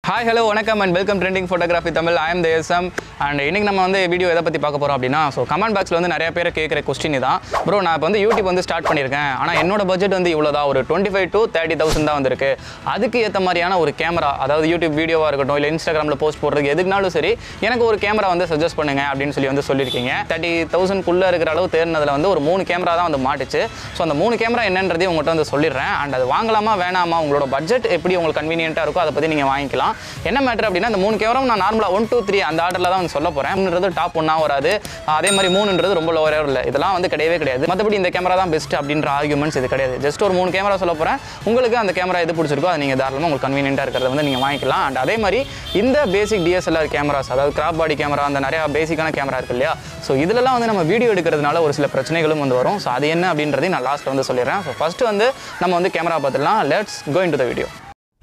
hi hello வணக்கம் and welcome trending photography Tamil I am Desam and இன்னைக்கு நம்ம வந்து வீடியோ எதை பற்றி பார்க்க போகிறோம் அப்படின்னா ஸோ கமெண்ட் பாக்ஸில் வந்து நிறைய பேர் கேட்குற கொஸ்டின் தான் ப்ரோ நான் இப்போ வந்து யூடியூப் வந்து ஸ்டார்ட் பண்ணியிருக்கேன் ஆனால் என்னோட பட்ஜெட் வந்து இவ்வளோ தான் ஒரு twenty five to thirty thousand தான் வந்திருக்கு அதுக்கு ஏற்ற மாதிரியான ஒரு கேமரா அதாவது யூடியூப் வீடியோவாக இருக்கட்டும் இல்லை இன்ஸ்டாகிராமில் போஸ்ட் போடுறதுக்கு எதுக்குனாலும் சரி எனக்கு ஒரு கேமரா வந்து சஜஸ்ட் பண்ணுங்க அப்படின்னு சொல்லி வந்து சொல்லியிருக்கீங்க தேர்ட்டி தௌசண்ட்குள்ளே இருக்கிற அளவு தேர்னதில் வந்து ஒரு மூணு கேமரா தான் வந்து மாட்டுச்சு ஸோ அந்த மூணு கேமரா என்னன்றதையும் உங்கள்கிட்ட வந்து சொல்லிடுறேன் அண்ட் அது வாங்கலாமா வேணாமா உங்களோட பட்ஜெட் எப்படி உங்களுக்கு கன்வீனியன்ட்டாக இருக்கோ அதை பற்றி நீங்கள் வாங்கிக்கலாம் என்ன மேட்டர் அப்படின்னா இந்த மூணு கேமரா நான் நார்மலாக ஒன் டூ த்ரீ அந்த ஆர்டரில் தான் வந்து சொல்ல போகிறேன் டாப் ஒன்றா வராது அதே மாதிரி மூணுன்றது ரொம்ப லோவராக இல்லை இதெல்லாம் வந்து கிடையவே கிடையாது மற்றபடி இந்த கேமரா தான் பெஸ்ட் அப்படின்ற ஆர்குமெண்ட்ஸ் இது கிடையாது ஜஸ்ட் ஒரு மூணு கேமரா சொல்ல போகிறேன் உங்களுக்கு அந்த கேமரா எது பிடிச்சிருக்கோ அதை நீங்கள் தாராளமாக உங்களுக்கு கன்வீனியன்ட்டாக இருக்கிறத வந்து நீங்கள் வாங்கிக்கலாம் அண்ட் அதே மாதிரி இந்த பேசிக் டிஎஸ்எல்ஆர் கேமராஸ் அதாவது கிராப் பாடி கேமரா அந்த நிறையா பேசிக்கான கேமரா இருக்கு இல்லையா ஸோ இதிலலாம் வந்து நம்ம வீடியோ எடுக்கிறதுனால ஒரு சில பிரச்சனைகளும் வந்து வரும் ஸோ அது என்ன அப்படின்றதையும் நான் லாஸ்ட்டில் வந்து சொல்லிடுறேன் ஸோ ஃபஸ்ட்டு வந்து நம்ம வந்து கேமரா பார்த்துடலாம் let's going to the video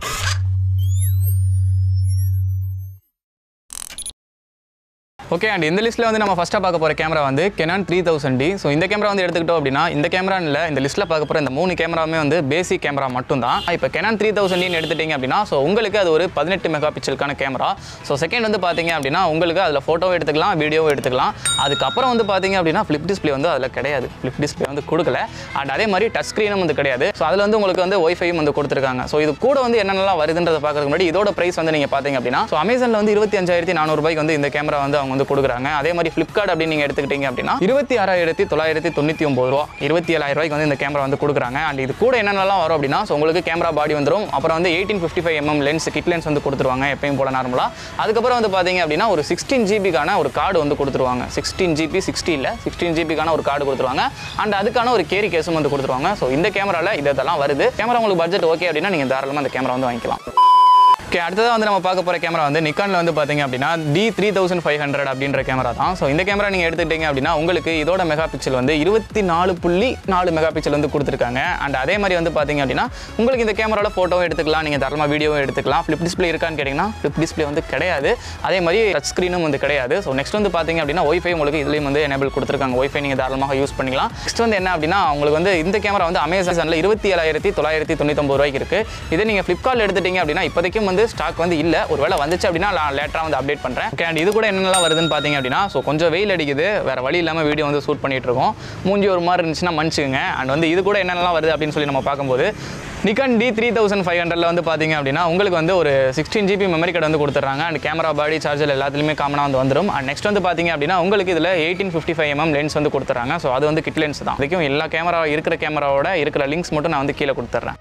okay and இந்த லிஸ்ட்டில் வந்து நம்ம ஃபஸ்ட்டாக பார்க்க போகிற கேமரா வந்து Canon three thousand D so இந்த கேமரா வந்து எடுத்துக்கிட்டோம் அப்படின்னா இந்த கேமரா இல்லை இந்த லிஸ்ட்டில் பார்க்க போகிற இந்த மூணு கேமராவுமே வந்து பேசிக் கேமரா மட்டும் தான் இப்போ கெனான் த்ரீ தௌசண்ட் எடுத்துட்டீங்க அப்படின்னா ஸோ உங்களுக்கு அது ஒரு பதினெட்டு மெகா பிக்சலுக்கான கேமரா ஸோ செகண்ட் வந்து பார்த்தீங்க அப்படின்னா உங்களுக்கு அதில் ஃபோட்டோவும் எடுத்துக்கலாம் வீடியோவும் எடுத்துக்கலாம் அதுக்கப்புறம் வந்து பார்த்தீங்க அப்படின்னா ஃப்ளிப் டிஸ்ப்ளே வந்து அதில் கிடையாது ஃப்ளிப் டிஸ்ப்ளே வந்து கொடுக்கல அண்ட் அதே மாதிரி டச் ஸ்க்ரீனும் வந்து கிடையாது ஸோ அதில் வந்து உங்களுக்கு வந்து ஒய்ஃபையும் வந்து கொடுத்துருக்காங்க ஸோ இது கூட வந்து என்னென்னலாம் வருதுன்றதை பார்க்கறதுக்கு முன்னாடி இதோட ப்ரைஸ் வந்து நீங்கள் பார்த்தீங்க அப்படின்னா ஸோ அமேசானில் வந்து இருபத்தி அஞ்சாயிரத்தி நானூறுபாய்க்கு வந்து இந்த கேமரா வந்து அவங்க வந்து கொடுக்குறாங்க அதே மாதிரி ஃப்ளிப்கார்ட் அப்படின்னு நீங்கள் எடுத்துக்கிட்டீங்க அப்படின்னா இருபத்தி ஆறாயிரத்தி தொள்ளாயிரத்தி தொண்ணூற்றி ஒம்பது ரூபா இருபத்தி ஏழாயிரம் ரூபாய்க்கு வந்து இந்த கேமரா வந்து கொடுக்குறாங்க அண்ட் இது கூட என்னென்னலாம் வரும் அப்படின்னா ஸோ உங்களுக்கு கேமரா பாடி வந்துடும் அப்புறம் வந்து eighteen fifty five MM lens kit lens வந்து கொடுத்துருவாங்க எப்பயும் போல நார்மலாக அதுக்கப்புறம் வந்து பார்த்தீங்க அப்படின்னா ஒரு சிக்ஸ்டீன் ஜிபிக்கான ஒரு கார்டு வந்து கொடுத்துருவாங்க சிக்ஸ்டீன் ஜிபி சிக்ஸ்டி இல்லை சிக்ஸ்டீன் ஜிபிக்கான ஒரு கார்டு கொடுத்துருவாங்க அண்ட் அதுக்கான ஒரு கேரி கேஸும் வந்து கொடுத்துருவாங்க ஸோ இந்த கேமராவில் இதெல்லாம் வருது கேமரா உங்களுக்கு பட்ஜெட் ஓகே அப்படின்னா நீங்கள் தாராளமாக அந்த கேமரா வந்து வாங்கிக்கலாம் ஓகே அடுத்ததாக வந்து நம்ம பார்க்க போகிற கேமரா வந்து நிக்கானில் வந்து பார்த்தீங்க அப்படின்னா D three thousand five hundred அப்படின்ற கேமரா தான் ஸோ இந்த கேமரா நீங்கள் எடுத்துக்கிட்டீங்க அப்படின்னா உங்களுக்கு இதோட மெகா பிக்சல் வந்து இருபத்தி நாலு புள்ளி நாலு மெகா பிக்சல் வந்து கொடுத்துருக்காங்க அண்ட் அதே மாதிரி வந்து பார்த்தீங்க அப்படின்னா உங்களுக்கு இந்த கேமராவில் ஃபோட்டோவும் எடுத்துக்கலாம் நீங்கள் தரமாக வீடியோவும் எடுத்துக்கலாம் ஃப்ளிப் டிஸ்ப்ளே இருக்கான்னு கேட்டிங்கன்னா ஃப்ளிப் டிஸ்ப்ளே வந்து கிடையாது அதே மாதிரி டச் ஸ்க்ரீனும் வந்து கிடையாது ஸோ நெக்ஸ்ட் வந்து பார்த்தீங்க அப்படின்னா ஒய்ஃபை உங்களுக்கு இதுலேயும் வந்து எனேபிள் கொடுத்துருக்காங்க ஒய்ஃபை நீங்கள் தாராளமாக யூஸ் பண்ணிக்கலாம் நெக்ஸ்ட் வந்து என்ன அப்படின்னா உங்களுக்கு வந்து இந்த கேமரா வந்து அமேசானில் இருபத்தி ஏழாயிரத்தி தொள்ளாயிரத்தி தொண்ணூத்தொம்பது ரூபாய்க்கு இருக்குது இதே நீங்கள் ஃப்ளிப்கார்ட் எடுத்துட்டீங்க அப்படின்னா இப்போதைக்கும் வந்து ஸ்டாக் வந்து இல்லை ஒருவேளை வந்துச்சு அப்படின்னா நான் லேட்டராக வந்து அப்டேட் பண்ணுறேன் ஓகே அண்ட் இது கூட என்னென்னலாம் வருதுன்னு பார்த்தீங்க அப்படின்னா ஸோ கொஞ்சம் வெயில் அடிக்குது வேறு வழி இல்லாமல் வீடியோ வந்து ஷூட் பண்ணிட்டு இருக்கோம் மூஞ்சி ஒரு மாதிரி இருந்துச்சுன்னா மன்னிச்சுங்க அண்ட் வந்து இது கூட என்னென்னலாம் வருது அப்படின்னு சொல்லி நம்ம பார்க்கும்போது Nikon D three thousand five ஹண்ட்ரட்ல வந்து பார்த்தீங்க அப்படின்னா உங்களுக்கு வந்து ஒரு சிக்ஸ்டீன் ஜிபி மெமரி கார்டு வந்து கொடுத்துட்றாங்க அண்ட் கேமரா பாடி சார்ஜர் எல்லாத்துலேயுமே காமனாக வந்து வந்துடும் அண்ட் நெக்ஸ்ட் வந்து பார்த்தீங்க அப்படின்னா உங்களுக்கு இதில் eighteen fifty five MM lens வந்து கொடுத்துட்றாங்க ஸோ அது வந்து கிட் லென்ஸ் தான் அதுக்கும் எல்லா கேமரா இருக்கிற கேமராவோட இருக்கிற லிங்க்ஸ் மட்டும் நான் வந்து கீழே கொடுத்துட்றேன்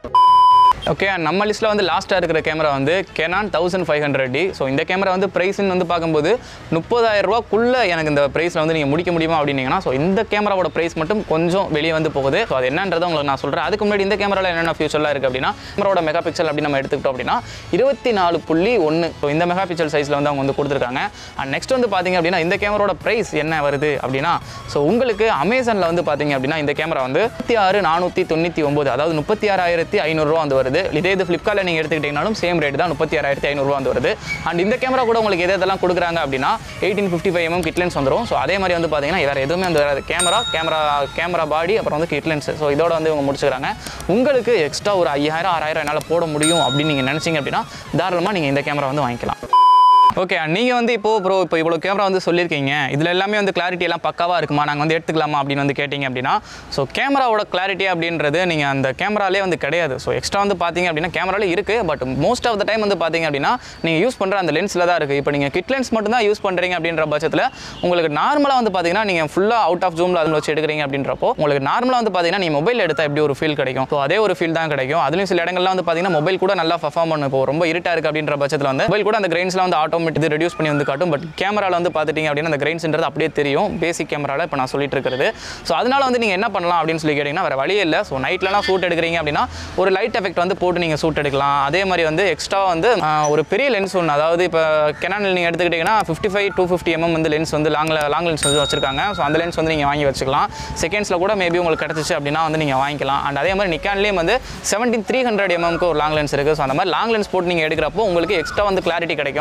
ஓகே நம்ம லிஸ்ட்டில் வந்து லாஸ்ட்டாக இருக்கிற கேமரா வந்து Canon thousand five hundred D so இந்த கேமரா வந்து ப்ரைஸ்ன்னு வந்து பார்க்கும்போது முப்பதாயிரம் ரூபாக்குள்ளே எனக்கு இந்த ப்ரைஸில் வந்து நீங்கள் முடிக்க முடியுமா அப்படின்னீங்கன்னா ஸோ இந்த கேமராவோட ப்ரைஸ் மட்டும் கொஞ்சம் வெளியே வந்து போகுது ஸோ அது என்னன்றதை உங்களுக்கு நான் சொல்கிறேன் அதுக்கு முன்னாடி இந்த கேமராவில் என்னென்ன ஃபியூச்சர்லாம் இருக்குது அப்படின்னா கேமராவோட மெகா பிக்சல் அப்படி நம்ம எடுத்துக்கிட்டோம் அப்படின்னா இருபத்தி நாலு புள்ளி ஒன்று ஸோ இந்த மெகா பிக்சல் சைஸில் வந்து அவங்க வந்து கொடுத்துருக்காங்க அண்ட் நெக்ஸ்ட் வந்து பார்த்தீங்க அப்படின்னா இந்த கேமராவோட ப்ரைஸ் என்ன வருது அப்படின்னா ஸோ உங்களுக்கு அமேசானில் வந்து பார்த்தீங்க அப்படின்னா இந்த கேமரா வந்து முப்பத்தி ஆறு நானூற்றி தொண்ணூற்றி ஒம்பது அதாவது முப்பத்தி ஆறாயிரத்தி ஐநூறுரூவா வந்து வருது இதே இது ஃப்ளிப்கார்ட்டில் நீங்கள் எடுத்துக்கிட்டிங்கனாலும் சேம் ரேட் தான் முப்பத்தி ஆறாயிரத்தி ஐநூறுரூவா வந்து வருது அண்ட் இந்த கேமரா கூட உங்களுக்கு எது எதெல்லாம் கொடுக்குறாங்க அப்படின்னா eighteen fifty five MM kit lens வந்துடும் ஸோ அதே மாதிரி வந்து பார்த்தீங்கன்னா வேறு எதுவுமே வந்து வராது கேமரா கேமரா கேமரா பாடி அப்புறம் வந்து கிட்லென்ஸ் ஸோ இதோட வந்து இவங்க முடிச்சுக்கிறாங்க உங்களுக்கு எக்ஸ்ட்ரா ஒரு ஐயாயிரம் ஆறாயிரம் என்னால் போட முடியும் அப்படின்னு நீங்கள் நினச்சிங்க அப்படின்னா தாராளமாக நீங்கள் இந்த கேமரா வந்து வாங்கிக்கலாம் ஓகே நீங்கள் வந்து இப்போ ப்ரோ இப்போ இவ்வளோ கேமரா வந்து சொல்லியிருக்கீங்க இதில் எல்லாமே வந்து கிளாரிட்டி எல்லாம் பக்காவாக இருக்குமா நாங்கள் வந்து எடுத்துக்கலாமா அப்படின்னு வந்து கேட்டிங்க அப்படின்னா ஸோ கேமராவோட கிளாரிட்டி அப்படின்றது நீங்கள் அந்த கேமராலே வந்து கிடையாது ஸோ எக்ஸ்ட்ரா வந்து பார்த்தீங்க அப்படின்னா கேமராலே இருக்குது but most of the time வந்து பார்த்தீங்க அப்படின்னா நீங்கள் யூஸ் பண்ணுற அந்த லென்ஸில் தான் இருக்குது இப்போ நீங்கள் கிட் லென்ஸ் மட்டும் தான் யூஸ் பண்ணுறீங்க அப்படின்ற பட்சத்தில் உங்களுக்கு நார்மலாக வந்து பார்த்தீங்கன்னா நீங்கள் ஃபுல்லாக அவுட் ஆஃப் ஜூமில் அதில் வச்சு எடுக்கிறீங்க அப்படின்றப்போ உங்களுக்கு நார்மலாக வந்து பார்த்தீங்கன்னா நீங்கள் மொபைல் எடுத்தால் எப்படி ஒரு ஃபீல் கிடைக்கும் ஸோ அதே ஒரு ஃபீல் தான் கிடைக்கும் அதுலேயும் சில இடங்கள்லாம் வந்து பார்த்தீங்கன்னா மொபைல் கூட நல்லா பர்ஃபார்ம் பண்ணும் இப்போ ரொம்ப இருட்டாக இருக்குது அப்படின்ற பட்சத்தில் வந்து மொபைல் கூட அந்த கிரெயின்ஸ்லாம் வந்து ஆட்டோமேட்டிக் ரெடியூஸ் பண்ணி வந்து காட்டும் பட் கேமராவில் வந்து பார்த்துட்டிங்க அப்படின்னா அந்த கிரெயின்ஸ்ன்றது அப்படியே தெரியும் பேசிக் கேமராவில் இப்போ நான் சொல்லிட்டு இருக்கிறது ஸோ அதனால வந்து நீங்கள் என்ன பண்ணலாம் அப்படின்னு சொல்லி கேட்டிங்கன்னா வேறு வழியே இல்லை ஸோ நைட்லலாம் ஷூட் எடுக்கிறீங்க அப்படின்னா ஒரு லைட் எஃபெக்ட் வந்து போட்டு நீங்கள் ஷூட் எடுக்கலாம் அதே மாதிரி வந்து எக்ஸ்ட்ரா வந்து ஆஹ், ஒரு பெரிய லென்ஸ் ஒன்று அதாவது இப்போ கெனானில் நீங்கள் எடுத்துக்கிட்டிங்கன்னா fifty five two fifty MM வந்து லென்ஸ் வந்து லாங்கில் லாங் லென்ஸ் வந்து வச்சிருக்காங்க ஸோ அந்த லென்ஸ் வந்து நீங்கள் வாங்கி வச்சுக்கலாம் செகண்ட்ஸில் கூட மேபி உங்களுக்கு கிடச்சிச்சு அப்படின்னா வந்து நீங்கள் வாங்கிக்கலாம் அண்ட் அதே மாதிரி நிக்கான்லேயும் வந்து செவன்டீன் த்ரீ ஹண்ட்ரட் எம்எம்க்கு ஒரு லாங் லென்ஸ் இருக்குது ஸோ அந்த மாதிரி லாங் லென்ஸ் போட்டு நீங்கள் எடுக்கிறப்போ உங்களுக்கு எக்ஸ்ட்ரா வந்து கிளாரிட்டி கிடைக்கும் பின்னாடி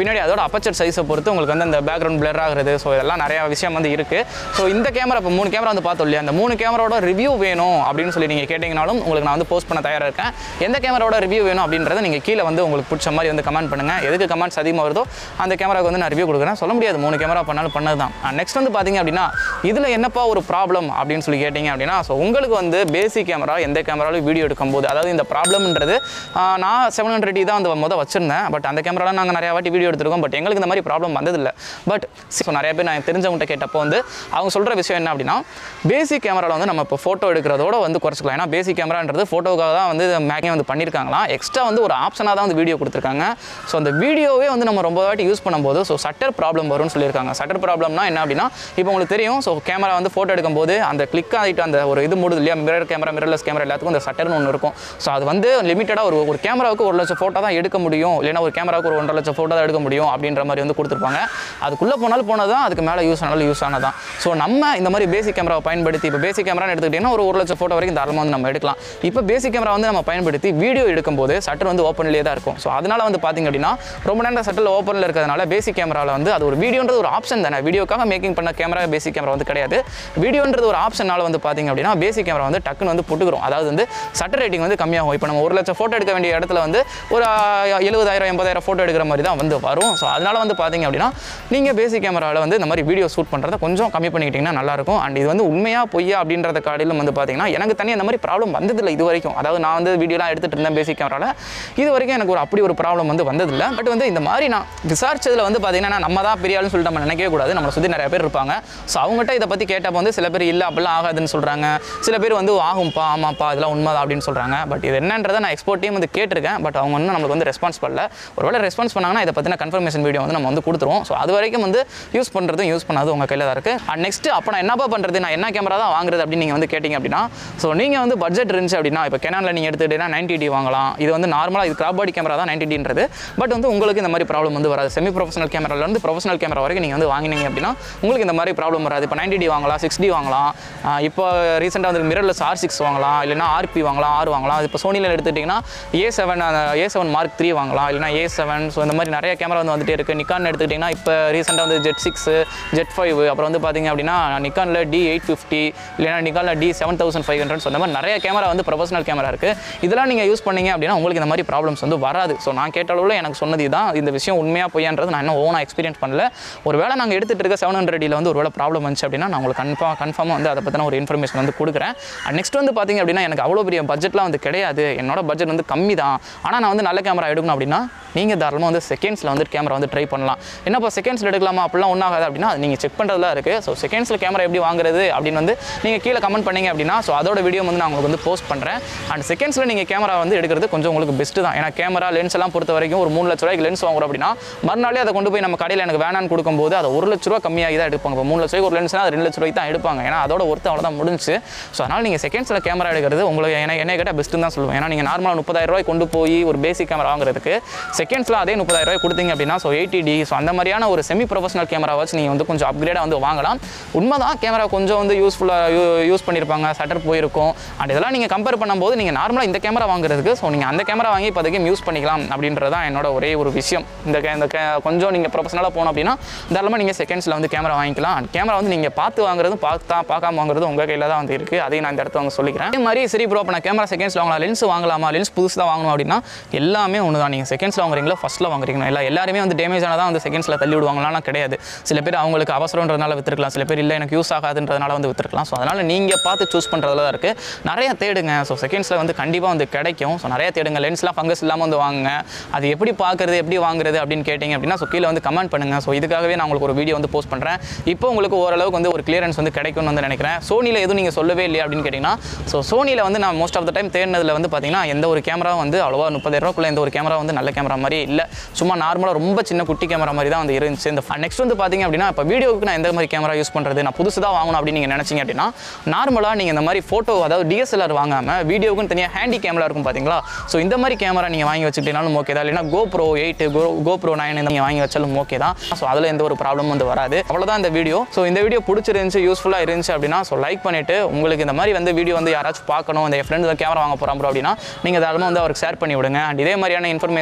பின்னாடி அதோட அப்பச்சர் சைஸை பொறுத்து உங்களுக்கு வந்து அந்த பேக்ரவுண்ட் பிளர் ஆகுறது ஸோ இதெல்லாம் நிறைய விஷயம் வந்து இருக்குது ஸோ இந்த கேமரா இப்போ மூணு கேமரா வந்து பார்த்தோம் இல்லையா அந்த மூணு கேமராவோட ரிவ்யூ வேணும் அப்படின்னு சொல்லி நீங்கள் கேட்டிங்கனாலும் உங்களுக்கு நான் வந்து போஸ்ட் பண்ண தயாராக இருக்கேன் எந்த கேமராவோட ரிவ்யூ வேணும் அப்படின்றத நீங்கள் கீழே வந்து உங்களுக்கு பிடிச்ச மாதிரி வந்து கமெண்ட் பண்ணுங்கள் எதுக்கு கமெண்ட்ஸ் அதிகமாக வருதோ அந்த கேமராவுக்கு வந்து நான் ரிவ்யூ கொடுக்குறேன் சொல்ல முடியாது மூணு கேமரா பண்ணாலும் பண்ணது தான் நெக்ஸ்ட் வந்து பார்த்தீங்க அப்படின்னா இதில் என்னப்பா ஒரு ப்ராப்ளம் அப்படின்னு சொல்லி கேட்டிங்க அப்படின்னா ஸோ உங்களுக்கு வந்து பேசிக் கேமரா எந்த கேமராலும் வீடியோ எடுக்கும்போது அதாவது இந்த ப்ராப்ளம்ன்றது ஆஹ், நான் செவன் ஹண்ட்ரட் தான் வந்து மொதல் வச்சிருந்தேன் பட் அந்த கேமராலாம் நாங்கள் நிறையா வாட்டி வீடியோ எடுத்திருக்கோம் பட் எங்களுக்கு இந்த மாதிரி ப்ராப்ளம் வந்ததில்லை பட் ஸோ நிறைய பேர் நான் தெரிஞ்சவங்ககிட்ட கேட்டப்போ வந்து அவங்க சொல்கிற விஷயம் என்ன அப்படின்னா பேசிக் கேமராவில் வந்து நம்ம இப்போ ஃபோட்டோ எடுக்கிறதோட வந்து குறைச்சிக்கலாம் ஏன்னா பேசிக் கேமரான்றது ஃபோட்டோக்காக தான் வந்து மேக்கிங் வந்து பண்ணியிருக்காங்களாம் எக்ஸ்ட்ரா வந்து ஒரு ஆப்ஷனாக தான் வந்து வீடியோ கொடுத்துருக்காங்க ஸோ அந்த வீடியோவே வந்து நம்ம ரொம்ப வாட்டி யூஸ் பண்ணும்போது ஸோ சட்டர் ப்ராப்ளம் வரும்னு சொல்லியிருக்காங்க சட்டர் ப்ராப்ளம்னா என்ன அப்படின்னா இப்போ உங்களுக்கு தெரியும் ஸோ கேமரா வந்து ஃபோட்டோ எடுக்கும்போது அந்த கிளிக் ஆகிட்டு அந்த ஒரு இது மூடுது இல்லையா மிரர் கேமரா மிரர்லெஸ் கேமரா எல்லாத்துக்கும் அந்த சட்டர்னு ஒன்று இருக்கும் ஸோ அது வந்து லிமிட்டடாக ஒரு ஒரு கேமராவுக்கு ஒரு லட்சம் ஃபோட்டோ தான் எடுக்க முடியும் இல்லைன்னா ஒரு கேமராவுக்கு ஒரு ஒன்றரை லட்சம் ஃபோட்டோ தான் எடுக்க முடியும் அப்படின்ற மாதிரி வந்து கொடுத்துருப்பாங்க அதுக்குள்ளே போனாலும் போனது தான் அதுக்கு மேலே யூஸ் ஆனாலும் யூஸ் ஆனதான் ஸோ நம்ம இந்த மாதிரி பேசிக் கேமராவை பயன்படுத்தி இப்போ பேசிக் கேமரான்னு எடுத்துக்கிட்டிங்கன்னா ஒரு ஒரு லட்சம் ஃபோட்டோ வரைக்கும் தாராளமாக வந்து நம்ம எடுக்கலாம் இப்போ பேசிக் கேமரா வந்து நம்ம பயன்படுத்தி வீடியோ எடுக்கும்போது சட்டர் வந்து ஓப்பன்லேயே தான் இருக்கும் ஸோ அதனால் வந்து பார்த்திங்க அப்படின்னா ரொம்ப நேரம் சட்டில் ஓப்பனில் இருக்கிறதுனால பேசிக் கேமராவில் வந்து அது ஒரு வீடியோன்றது ஒரு ஆப்ஷன் தானே வீடியோக்காக மேக்கிங் பண்ண கேமரா பேசிக் கேமரா வந்து கிடையாது வீடியோன்றது ஒரு ஆப்ஷனால வந்து பார்த்திங்க அப்படின்னா பேசிக் கேமரா வந்து டக்குன்னு வந்து புட்டுக்கிறோம் அதாவது வந்து சட்டர் ரேட்டிங் வந்து கம்மியாகும் இப்போ நம்ம ஒரு லட்சம் ஃபோட்டோ எடுக்க வேண்டிய இடத்துல வந்து ஒரு ஆஹ், எழுபதாயிரம் எண்பதாயிரம் ஃபோட்டோ எடுக்கிற மாதிரி தான் வந்து வரும் ஸோ அதனால் வந்து பார்த்திங்க அப்படின்னா நீங்கள் பேசிக் கேமராவில் வந்து இந்த மாதிரி வீடியோ ஷூட் பண்ணுறதை கொஞ்சம் கம்மி பண்ணிக்கிட்டிங்கன்னா நல்லாயிருக்கும் அண்ட் இது வந்து உண்மையாக பொய்யா அப்படின்றத காடிலும் வந்து பார்த்தீங்கன்னா எனக்கு தனியாக இந்த மாதிரி ப்ராப்ளம் வந்ததில்லை இது வரைக்கும் அதாவது நான் வந்து வீடியோலாம் எடுத்துகிட்டு இருந்தேன் பேசிக் கேமராவில் இது வரைக்கும் எனக்கு ஒரு அப்படி ஒரு ப்ராப்ளம் வந்து வந்ததில்லை பட் வந்து இந்த மாதிரி நான் விசாரிச்சதில் வந்து பார்த்தீங்கன்னா நம்ம தான் பெரிய ஆளுன்னு சொல்லிட்டு நம்ம நினைக்கவே கூடாது நம்மளை சுற்றி நிறைய பேர் இருப்பாங்க ஸோ அவங்ககிட்ட இதை பற்றி கேட்டப்போ வந்து சில பேர் இல்லை அப்படிலாம் ஆகாதுன்னு சொல்கிறாங்க சில பேர் வந்து ஆகும்ப்பா ஆமாப்பா இதெல்லாம் உண்மைதான் அப்படின்னு சொல்கிறாங்க பட் இது என்னன்றதை நான் எக்ஸ்போர்ட் டீம் வந்து கேட்டிருக்கேன் பட் அவங்க இன்னும் நம்மளுக்கு வந்து ரெஸ்பான்ஸ் பண்ணல ஒருவேளை ரெஸ்பான்ஸ் பண்ணாங்கன்னா இதை பற்றின கன்ஃபர்மேஷன் வீடியோ வந்து நம்ம வந்து கொடுத்துருவோம் ஸோ அது வரைக்கும் வந்து யூஸ் பண்ணுறதும் யூஸ் பண்ணாது உங்கள் கையில் தான் இருக்குது அண்ட் நெக்ஸ்ட் அப்போ நான் என்னப்பா பண்ணுறது நான் என்ன கேமரா தான் வாங்குறது அப்படின்னு நீங்கள் வந்து கேட்டிங்க அப்படின்னா ஸோ நீங்கள் வந்து பட்ஜெட் இருந்துச்சு அப்படின்னா இப்போ கெனானில் நீங்கள் எடுத்துக்கிட்டீங்கன்னா நைன்டி டி வாங்கலாம் இது வந்து நார்மலாக இது கிராப் பாடி கேமரா தான் நைன்டி டின்றது பட் வந்து உங்களுக்கு இந்த மாதிரி ப்ராப்ளம் வந்து வராது செமி ப்ரொஃபஷனல் கேமராலேருந்து ப்ரொஃபஷனல் கேமரா வரைக்கும் நீங்கள் வந்து வாங்கினீங்க அப்படின்னா உங்களுக்கு இந்த மாதிரி ப்ராப்ளம் வராது இப்போ நைன்டி டி வாங்கலாம் சிக்ஸ் டி வாங்கலாம் ஆஹ் இப்போ ரீசெண்டாக வந்து மிரர்லெஸ் ஆர் சிக்ஸ் வாங்கலாம் இல்லைனா ஆர்பி வாங்கலாம் ஆர் வாங்கலாம் இப்போ சோனியில் எடுத்துக்கிட்டிங்கன்னா A seven A seven mark three வாங்கலாம் இல்லைனா ஏ செவன் ஸோ இந்த மாதிரி நிறைய கேமரா வந்து வந்துட்டே இருக்குது நிக்கான் எடுத்துக்கிட்டிங்கன்னா இப்போ ரீசெண்டாக வந்து ஜெட் சிக்ஸ் ஜெட் ஃபைவ் அப்புறம் வந்து பார்த்தீங்க அப்படின்னா நிக்கானில் டி எயிட் ஃபிஃப்டி இல்லைனா நிக்கானில் D seven thousand five hundred so இந்த மாதிரி நிறைய கேமரா வந்து ப்ரொஃபஷனல் கேமரா இருக்குது இதெல்லாம் நீங்கள் யூஸ் பண்ணீங்க அப்படின்னா உங்களுக்கு இந்த மாதிரி ப்ராப்ளம்ஸ் வந்து வராது ஸோ நான் கேட்ட அளவில் எனக்கு சொன்னது தான் இந்த விஷயம் உண்மையாக பொய்யான்றது நான் இன்னும் ஓனாக எக்ஸ்பீரியன்ஸ் பண்ணல ஒரு வேளை நாங்கள் எடுத்துகிட்டு இருக்க செவன் ஹண்ட்ரடியில் வந்து ஒரு வேளை ப்ராப்ளம் வந்துச்சு அப்படின்னா நான் உங்களுக்கு கன்ஃபார்ம் கன்ஃபார்மாக வந்து அதை பற்றின ஒரு இன்ஃபர்மேஷன் வந்து கொடுக்குறேன் அண்ட் நெக்ஸ்ட் வந்து பார்த்தீங்க அப்படின்னா எனக்கு அவ்வளோ பெரிய பட்ஜெட்லாம் வந்து கிடையாது என்னோட பட்ஜெட் வந்து கம்மி தான் ஆனால் நான் வந்து நல்ல கேமரா எடுக்கணும் அப்படின்னா நீங்கள் தாராளமாக வந்து செகண்ட்ஸில் வந்து கேமரா வந்து ட்ரை பண்ணலாம் என்னப்பா செகண்ட்ஸில் எடுக்கலாமா அப்படிலாம் ஒன்றாகாது அப்படின்னா அது நீங்கள் செக் பண்ணுறதுலாம் இருக்குது ஸோ செகண்ட்ஸில் கேமரா எப்படி வாங்குறது அப்படின்னு வந்து நீங்கள் கீழே கமெண்ட் பண்ணீங்க அப்படின்னா ஸோ அதோட வீடியோ வந்து நான் உங்களுக்கு வந்து போஸ்ட் பண்ணுறேன் அண்ட் செகண்ட்ஸில் நீங்கள் கேமரா வந்து எடுக்கிறது கொஞ்சம் உங்களுக்கு பெஸ்ட்டு தான் ஏன்னா கேமரா லென்ஸ் எல்லாம் பொறுத்த வரைக்கும் ஒரு மூணு லட்ச ரூபாய்க்கு லென்ஸ் வாங்குறோம் அப்படின்னா மறுநாளே அதை கொண்டு போய் நம்ம கடையில் எனக்கு வேணான்னு கொடுக்கும்போது அதை ஒரு லட்ச ரூபா கம்மியாகி தான் எடுப்பாங்க இப்போ மூணு லட்ச ரூபாய்க்கு ஒரு லென்ஸ்னா அது ரெண்டு லட்ச ரூபாய்க்கு தான் எடுப்பாங்க ஏன்னா அதோட ஒருத்தர் அவ்வளோதான் முடிஞ்சு ஸோ அதனால் நீங்கள் செகண்ட்ஸில் கேமரா எடுக்கிறது உங்களுக்கு என்ன என்ன கேட்டால் பெஸ்ட்டுன்னு தான் சொல்லுவேன் ஏன்னா நீங்கள் நார்மலாக முப்பதாயிரம் ரூபாய் கொண்டு போய் ஒரு பேசிக் கேமரா வாங்குறதுக்கு செகண்ட்ஸில் அதே முப்பதாயிரம் ரூபாய் கொடுத்தீங்க அப்படின்னா ஸோ எயிட்டி டி ஸோ அந்த மாதிரியான ஒரு செமி ப்ரொஃபஷனல் கேமரா வச்சு நீங்கள் வந்து கொஞ்சம் அப்கிரேடாக வந்து வாங்கலாம் உண்மைதான் கேமரா கொஞ்சம் வந்து யூஸ்ஃபுல்லாக யூஸ் பண்ணியிருப்பாங்க சட்டர் போயிருக்கும் அண்ட் இதெல்லாம் நீங்கள் கம்பேர் பண்ணும்போது நீங்கள் நார்மலாக இந்த கேமரா வாங்குறதுக்கு ஸோ நீங்கள் அந்த கேமரா வாங்கி இப்போதைக்கு யூஸ் பண்ணிக்கலாம் அப்படின்றது தான் என்னோட ஒரே ஒரு விஷயம் இந்த கே- இந்த கே- கொஞ்சம் நீங்கள் ப்ரொஃபஷனலாக போனோம் அப்படின்னா தாராளமாக நீங்கள் செகண்ட்ஸில் வந்து கேமரா வாங்கிக்கலாம் அண்ட் கேமரா வந்து நீங்கள் பார்த்து வாங்குறதும் பார்த்தா பார்க்காம வாங்குறதும் உங்கள் கையில் தான் வந்து இருக்குது அதையும் நான் இந்த இடத்துல வந்து சொல்லிக்கிறேன் அதே மாதிரி சரி ப்ரோ இப்போ நான் கேமரா செகண்ட்ஸில் வாங்கலாம் லென்ஸ் வாங்கலாமா லென்ஸ் புதுசு தான் வாங்கணும் அப்படின்னா எல்லாமே ஒன்று தான் நீங்கள் செகண்ட்ஸில் வாங்குறீங்களா ஃபஸ்ட்டில் வாங்குறீங்களா இல்லை எல்லாருமே வந்து டேமேஜ் ஆனதான் வந்து செகண்ட்ஸில் தள்ளி விடுவாங்களாம் கிடையாது சில பேர் அவங்களுக்கு அவசரன்றதுனால வித்துருக்கலாம் சில பேர் இல்லை எனக்கு யூஸ் ஆகாதுன்றதுனால வந்து வித்துருக்கலாம் ஸோ அதனால் நீங்கள் பார்த்து சூஸ் பண்ணுறதுல தான் இருக்குது நிறைய தேடுங்க ஸோ செகண்ட்ஸில் வந்து கண்டிப்பாக வந்து கிடைக்கும் ஸோ நிறைய தேடுங்க லென்ஸ்லாம் ஃபங்கஸ் இல்லாமல் வந்து வாங்குங்க அது எப்படி பார்க்குறது எப்படி வாங்குறது அப்படின்னு கேட்டிங்க அப்படின்னா ஸோ கீழே வந்து கமெண்ட் பண்ணுங்கள் ஸோ இதுக்காகவே நான் உங்களுக்கு ஒரு வீடியோ வந்து போஸ்ட் பண்ணுறேன் இப்போ உங்களுக்கு ஓரளவுக்கு வந்து ஒரு கிளியரன்ஸ் வந்து கிடைக்கும்னு வந்து நினைக்கிறேன் சோனியில் எதுவும் நீங்கள் சொல்லவே இல்லையா அப்படின்னு கேட்டிங்கன்னா ஸோ சோனியில் வந்து நான் மோஸ்ட் ஆஃப் த டைம் தேடினதில் வந்து பார்த்தீங்கன்னா எந்த ஒரு கேமராவும் வந்து அவ்வளோவா முப்பதாயிரம் ரூபாய்க்குள்ள எந்த ஒரு கேமரா வந்து நல்ல கேமரா மாதிரி இல்லை சும்மா நார்மலாக ரொம்ப சின்ன குட்டி கேமரா மாதிரி தான் வந்து இருந்துச்சு இந்த நெக்ஸ்ட் வந்து பார்த்தீங்க அப்படின்னா இப்போ வீடியோவுக்கு நான் எந்த மாதிரி கேமரா யூஸ் பண்ணுறது நான் புதுசு தான் வாங்கணும் அப்படின்னு நீங்கள் நினச்சிங்க அப்படின்னா நார்மலாக நீங்கள் இந்த மாதிரி ஃபோட்டோ அதாவது டிஎஸ்எல்ஆர் வாங்காமல் வீடியோவுக்குன்னு தனியாக ஹேண்டி கேமரா இருக்கும் பார்த்தீங்களா ஸோ இந்த மாதிரி கேமரா நீங்கள் வாங்கி வச்சுக்கிட்டீங்கனாலும் ஓகே தான் இல்லைனா கோப்ரோ எயிட்டு கோ கோப்ரோ நைன் இந்த நீங்கள் வாங்கி வச்சாலும் ஓகே தான் ஸோ அதில் எந்த ஒரு ப்ராப்ளமும் வந்து வராது அவ்வளோதான் இந்த வீடியோ ஸோ இந்த வீடியோ பிடிச்சிருந்துச்சு யூஸ்ஃபுல்லாக இருந்துச்சு அப்படின்னா ஸோ லைக் பண்ணிவிட்டு உங்களுக்கு இந்த மாதிரி வந்து வீடியோ வந்து யாராச்சும் பார்க்கணும் இந்த ஃப்ரெண்டு கேமரா வாங்க போகிறோம் அப்படின்னா நீங்கள் தாராளமாக வந்து அவருக்கு ஷேர் பண்ணி விடுங்க அண்ட் இதே மாதிரியான இன்ஃபர்மேஷன் அண்ட்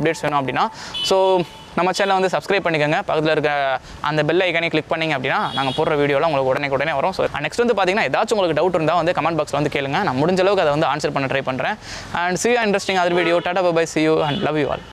அப்டேட்ஸ் வேணும் அப்படின்னா ஸோ நம்ம சேனலை வந்து சப்ஸ்கிரைப் பண்ணிக்கோங்க பக்கத்தில் இருக்க அந்த பெல் ஐக்கானே கிளிக் பண்ணிங்க அப்படின்னா நாங்கள் போடுற வீடியோலாம் உங்களுக்கு உடனே உடனே வரும் ஸோ நெக்ஸ்ட் வந்து பார்த்தீங்கன்னா ஏதாச்சும் உங்களுக்கு டவுட் இருந்தால் வந்து கமெண்ட் பாக்ஸில் வந்து கேளுங்க நான் முடிஞ்ச அளவுக்கு அதை வந்து ஆன்சர் பண்ண ட்ரை பண்ணுறேன் and see interesting other video tata bye see you and love you all